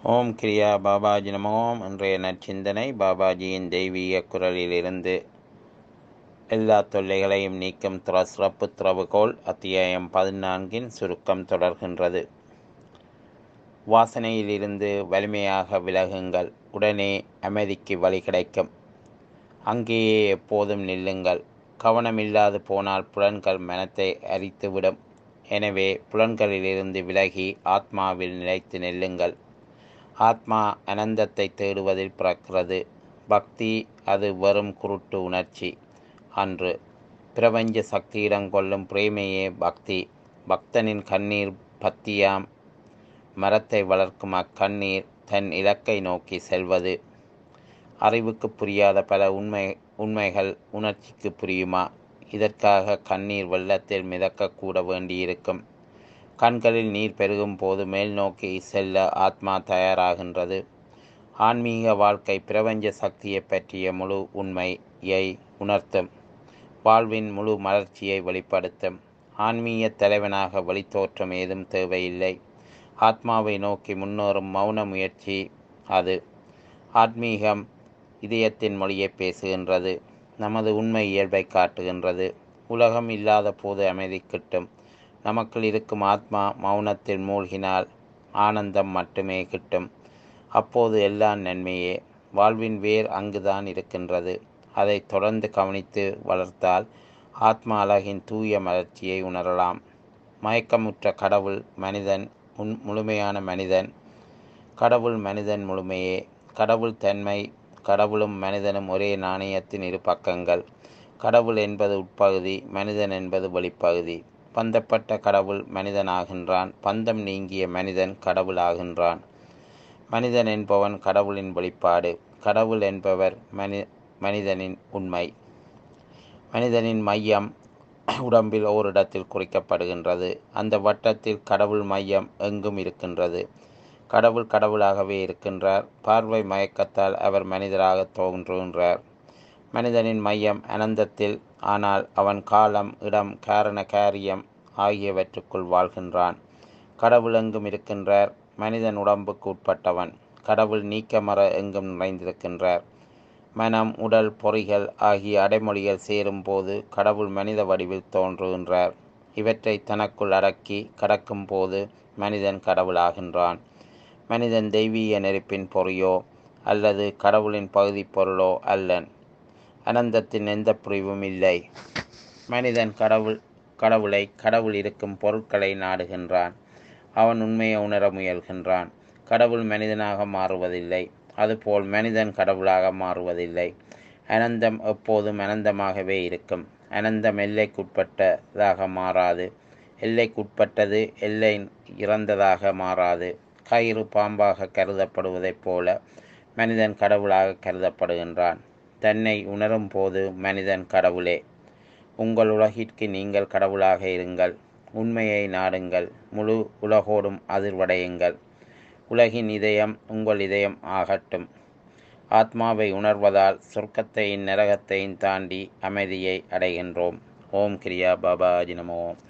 ஓம் கிரியா பாபாஜி நமோம் இன்றைய நற்சிந்தனை பாபாஜியின் தெய்வீக குரலிலிருந்து எல்லா தொல்லைகளையும் நீக்கும் துற சிறப்பு திறவுகோல் அத்தியாயம் பதினான்கின் சுருக்கம் தொடர்கின்றது வாசனையிலிருந்து வலிமையாக விலகுங்கள் உடனே அமைதிக்கு வழி கிடைக்கும் அங்கேயே எப்போதும் நில்லுங்கள் கவனமில்லாது போனால் புலன்கள் மனத்தை அரித்துவிடும் எனவே புலன்களிலிருந்து விலகி ஆத்மாவில் நிலைத்து நில்லுங்கள் ஆத்மா அனந்தத்தை தேடுவதில் பிறக்கிறது பக்தி அது வெறும் குருட்டு உணர்ச்சி அன்று பிரபஞ்ச சக்தியிடம் கொள்ளும் பிரேமையே பக்தி பக்தனின் கண்ணீர் பத்தியாம் மரத்தை வளர்க்கும் அக்கண்ணீர் தன் இலக்கை நோக்கி செல்வது அறிவுக்கு புரியாத பல உண்மை உண்மைகள் உணர்ச்சிக்கு புரியுமா இதற்காக கண்ணீர் வெள்ளத்தில் மிதக்கக்கூட வேண்டியிருக்கும் கண்களில் நீர் பெருகும் போது மேல் நோக்கி செல்ல ஆத்மா தயாராகின்றது ஆன்மீக வாழ்க்கை பிரபஞ்ச சக்தியை பற்றிய முழு உண்மையை உணர்த்தும் வாழ்வின் முழு மலர்ச்சியை வெளிப்படுத்தும் ஆன்மீக தலைவனாக வழித்தோற்றம் ஏதும் தேவையில்லை ஆத்மாவை நோக்கி முன்னேறும் மௌன முயற்சி அது ஆத்மீகம் இதயத்தின் மொழியை பேசுகின்றது நமது உண்மை இயல்பை காட்டுகின்றது உலகம் இல்லாத போது அமைதி கிட்டும் நமக்குள் இருக்கும் ஆத்மா மௌனத்தில் மூழ்கினால் ஆனந்தம் மட்டுமே கிட்டும் அப்போது எல்லாம் நன்மையே வாழ்வின் வேர் அங்குதான் இருக்கின்றது அதை தொடர்ந்து கவனித்து வளர்த்தால் ஆத்மா அழகின் தூய மலர்ச்சியை உணரலாம் மயக்கமுற்ற கடவுள் மனிதன் உன் முழுமையான மனிதன் கடவுள் மனிதன் முழுமையே கடவுள் தன்மை கடவுளும் மனிதனும் ஒரே நாணயத்தின் இரு பக்கங்கள் கடவுள் என்பது உட்பகுதி மனிதன் என்பது வெளிப்பகுதி பந்தப்பட்ட கடவுள் மனிதனாகின்றான் பந்தம் நீங்கிய மனிதன் கடவுளாகின்றான் மனிதன் என்பவன் கடவுளின் வெளிப்பாடு கடவுள் என்பவர் மனி மனிதனின் உண்மை மனிதனின் மையம் உடம்பில் ஓரிடத்தில் குறிக்கப்படுகின்றது அந்த வட்டத்தில் கடவுள் மையம் எங்கும் இருக்கின்றது கடவுள் கடவுளாகவே இருக்கின்றார் பார்வை மயக்கத்தால் அவர் மனிதராக தோன்றுகின்றார் மனிதனின் மையம் அனந்தத்தில் ஆனால் அவன் காலம் இடம் காரண காரியம் ஆகியவற்றுக்குள் வாழ்கின்றான் கடவுள் எங்கும் இருக்கின்றார் மனிதன் உடம்புக்கு உட்பட்டவன் கடவுள் நீக்கமர எங்கும் நிறைந்திருக்கின்றார் மனம் உடல் பொறிகள் ஆகிய அடைமொழிகள் சேரும்போது கடவுள் மனித வடிவில் தோன்றுகின்றார் இவற்றை தனக்குள் அடக்கி கடக்கும் போது மனிதன் கடவுளாகின்றான் மனிதன் தெய்வீக நெருப்பின் பொறியோ அல்லது கடவுளின் பகுதி பொருளோ அல்லன் அனந்தத்தின் எந்த புரிவும் இல்லை மனிதன் கடவுள் கடவுளை கடவுள் இருக்கும் பொருட்களை நாடுகின்றான் அவன் உண்மையை உணர முயல்கின்றான் கடவுள் மனிதனாக மாறுவதில்லை அதுபோல் மனிதன் கடவுளாக மாறுவதில்லை அனந்தம் எப்போதும் அனந்தமாகவே இருக்கும் அனந்தம் எல்லைக்குட்பட்டதாக மாறாது எல்லைக்குட்பட்டது எல்லை இறந்ததாக மாறாது கயிறு பாம்பாக கருதப்படுவதைப் போல மனிதன் கடவுளாக கருதப்படுகின்றான் தன்னை உணரும் போது மனிதன் கடவுளே உங்கள் உலகிற்கு நீங்கள் கடவுளாக இருங்கள் உண்மையை நாடுங்கள் முழு உலகோடும் அதிர்வடையுங்கள் உலகின் இதயம் உங்கள் இதயம் ஆகட்டும் ஆத்மாவை உணர்வதால் சொர்க்கத்தையும் நரகத்தையும் தாண்டி அமைதியை அடைகின்றோம் ஓம் கிரியா பாபாஜி நமோ